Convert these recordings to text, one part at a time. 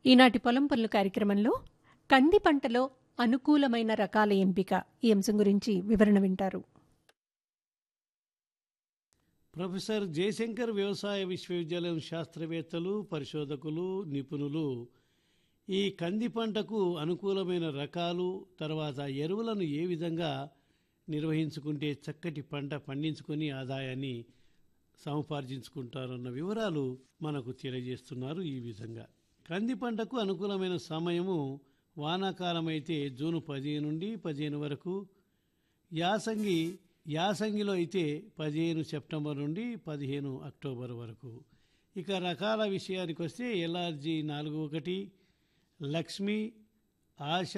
ఈనాటి పొలం పనులు కార్యక్రమంలో కంది పంటలో అనుకూలమైన రకాల ఎంపిక ఈ అంశం గురించి వివరణ వింటారు ప్రొఫెసర్ జయశంకర్ వ్యవసాయ విశ్వవిద్యాలయం శాస్త్రవేత్తలు పరిశోధకులు నిపుణులు ఈ కంది పంటకు అనుకూలమైన రకాలు తర్వాత ఎరువులను ఏ విధంగా నిర్వహించుకుంటే చక్కటి పంట పండించుకొని ఆదాయాన్ని సముపార్జించుకుంటారన్న వివరాలు మనకు తెలియజేస్తున్నారు ఈ విధంగా కంది పంటకు అనుకూలమైన సమయము వానాకాలం అయితే జూన్ పదిహేను నుండి పదిహేను వరకు యాసంగి యాసంగిలో అయితే పదిహేను సెప్టెంబర్ నుండి పదిహేను అక్టోబర్ వరకు ఇక రకాల విషయానికి వస్తే ఎల్ఆర్జీ నాలుగు ఒకటి లక్ష్మి ఆశ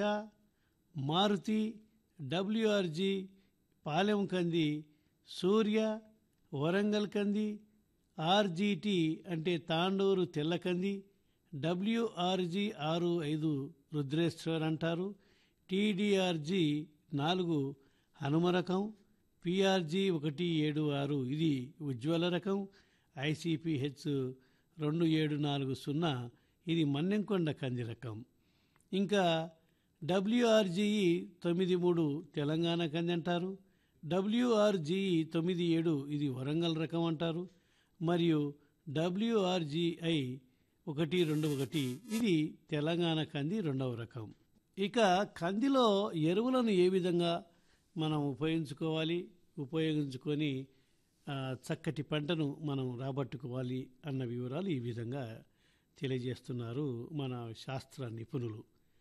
మారుతి డబ్ల్యూఆర్జీ పాలెం కంది సూర్య వరంగల్ కంది ఆర్జీటీ అంటే తాండూరు తెల్లకంది డబ్ల్యూఆర్జీ ఆరు ఐదు రుద్రేశ్వర్ అంటారు టీడీఆర్జీ నాలుగు హనుమ రకం పిఆర్జీ ఒకటి ఏడు ఆరు ఇది ఉజ్వల రకం ఐసిపిహెచ్ రెండు ఏడు నాలుగు సున్నా ఇది మన్నెంకొండ కంది రకం ఇంకా డబ్ల్యూఆర్జీఈ తొమ్మిది మూడు తెలంగాణ కంది అంటారు డబ్ల్యూఆర్జీఈ తొమ్మిది ఏడు ఇది వరంగల్ రకం అంటారు మరియు డబ్ల్యూఆర్జీఐ ఒకటి రెండు ఒకటి ఇది తెలంగాణ కంది రెండవ రకం ఇక కందిలో ఎరువులను ఏ విధంగా మనం ఉపయోగించుకోవాలి ఉపయోగించుకొని ఆ, చక్కటి పంటను మనం రాబట్టుకోవాలి అన్న వివరాలు ఈ విధంగా తెలియజేస్తున్నారు మన శాస్త్ర నిపుణులు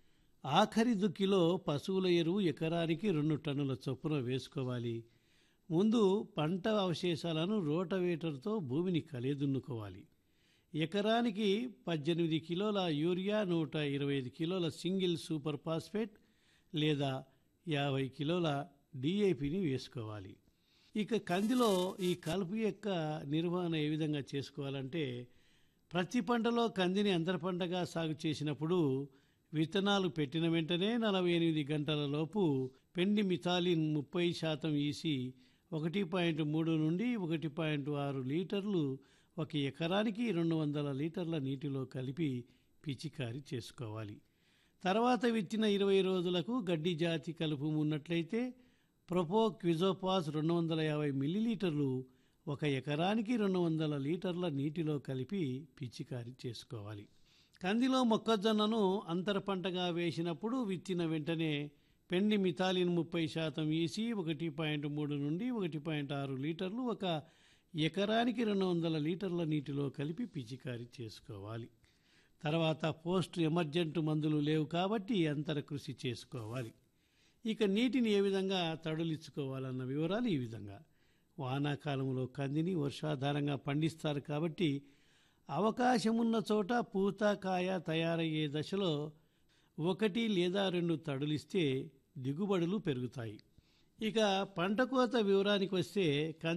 ఆఖరి దుక్కిలో పశువుల ఎరువు ఎకరానికి రెండు టన్నుల చొప్పున వేసుకోవాలి ముందు పంట అవశేషాలను రోటవేటర్తో భూమిని కలిదున్నుకోవాలి ఎకరానికి పద్దెనిమిది కిలోల యూరియా నూట ఇరవై ఐదు కిలోల సింగిల్ సూపర్ ఫాస్ఫేట్ లేదా యాభై కిలోల డిఏపిని వేసుకోవాలి ఇక కందిలో ఈ కలుపు యొక్క నిర్వహణ ఏ విధంగా చేసుకోవాలంటే ప్రతి పంటలో కందిని అంతర పంటగా సాగు చేసినప్పుడు విత్తనాలు పెట్టిన వెంటనే నలభై ఎనిమిది గంటల లోపు పెండి మిథాలిన్ ముప్పై శాతం ఈసి ఒకటి పాయింట్ మూడు నుండి ఒకటి పాయింట్ ఆరు లీటర్లు ఒక ఎకరానికి రెండు వందల లీటర్ల నీటిలో కలిపి పిచికారి చేసుకోవాలి తర్వాత విత్తిన ఇరవై రోజులకు గడ్డి జాతి కలుపు ఉన్నట్లయితే ప్రొపో క్విజోపాస్ రెండు వందల యాభై మిల్లీలీటర్లు ఒక ఎకరానికి రెండు వందల లీటర్ల నీటిలో కలిపి పిచికారి చేసుకోవాలి కందిలో మొక్కజొన్నను అంతర పంటగా వేసినప్పుడు విత్తిన వెంటనే పెండి మిథాలిన్ ముప్పై శాతం ఈసి ఒకటి పాయింట్ మూడు నుండి ఒకటి పాయింట్ ఆరు లీటర్లు ఒక ఎకరానికి రెండు వందల లీటర్ల నీటిలో కలిపి పిచికారి చేసుకోవాలి తర్వాత పోస్ట్ ఎమర్జెంట్ మందులు లేవు కాబట్టి అంతర కృషి చేసుకోవాలి ఇక నీటిని ఏ విధంగా తడులిచ్చుకోవాలన్న వివరాలు ఈ విధంగా వానాకాలంలో కందిని వర్షాధారంగా పండిస్తారు కాబట్టి అవకాశమున్న చోట పూత కాయ తయారయ్యే దశలో ఒకటి లేదా రెండు తడులిస్తే దిగుబడులు పెరుగుతాయి ఇక పంట కోత వివరానికి వస్తే కంది